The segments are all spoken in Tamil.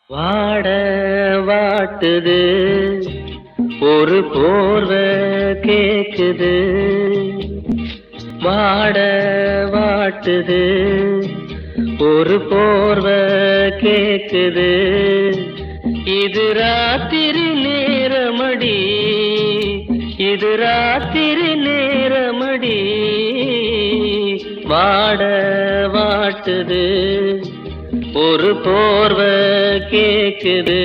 வாட வாட்டுது ஒரு போர்வ கேக்குது வாட வாட்டுது ஒரு போர்வ கேக்குது இது ராத்திரி நேரமடி இது ராத்திரி நேரமடி வாட வாட்டுது ஒரு போர்வ கேக்குது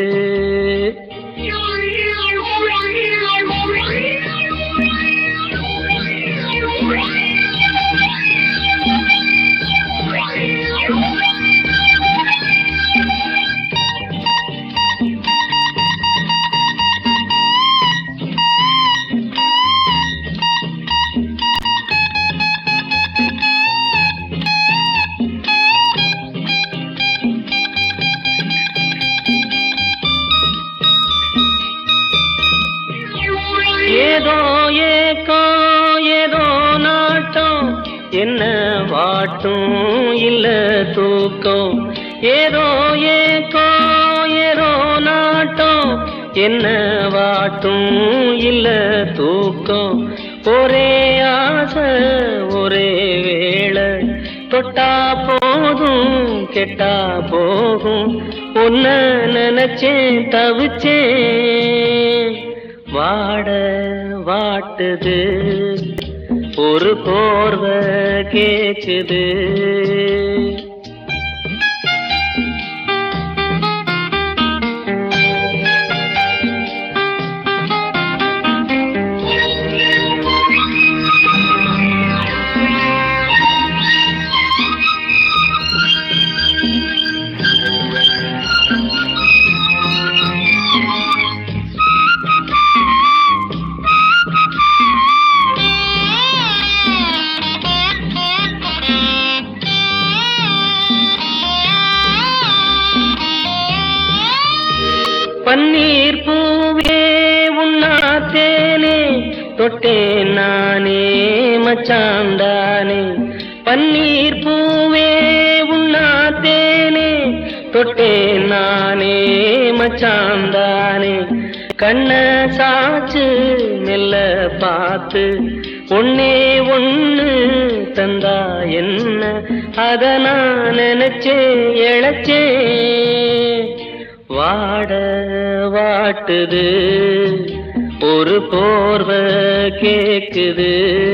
ஏதோ ஏக்கோ ஏதோ நாட்டம் என்ன வாட்டும் இல்ல தூக்கம் ஏதோ ஏக்கோ ஏதோ நாட்டம் என்ன வாட்டும் இல்ல தூக்கம் ஒரே ஆசை ஒரே வேளை தொட்டா போதும் கெட்டா போகும் உன்ன நினைச்சேன் தவிச்சேன் வாட வாட்டுது ஒரு போர்வ கேக்குது பன்னீர் பூவே உண்ணாத்தேனே தொட்டேன் நானே மச்சாந்தானே பன்னீர் பூவே உண்ணாத்தேனே தொட்டேன் நானே மச்சாந்தானே கண்ண சாச்சு மெல்ல பார்த்து ஒன்னே ஒண்ணு தந்தா என்ன அத நான் நினைச்சேன் இழைச்சேன் வாட வாட்டுது ஒரு போர்வ கேக்குது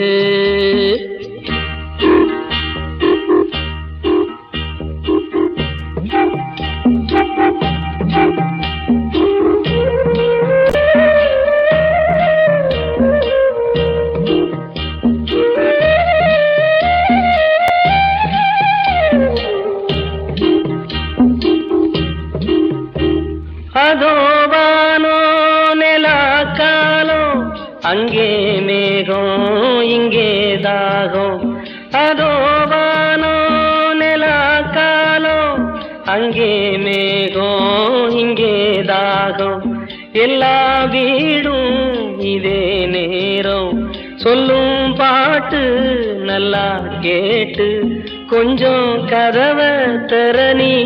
அதோ வானோ நில காலம் அங்கே மேகம் இங்கே தாகம் அதோ வானோ நில காலம் அங்கே மேகம் இங்கே தாகம் எல்லா வீடும் இதே நேரம் சொல்லும் பாட்டு நல்லா கேட்டு கொஞ்சம் கதவை தரணி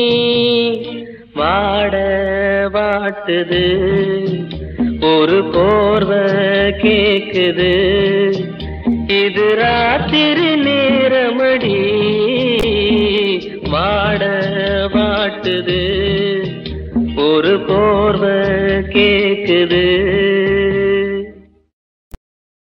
வாட வாட்டுது ஒரு போர்வ கேக்குது இது ராத்திரி நேரமடி வாட வாட்டுது ஒரு போர்வ கேக்குது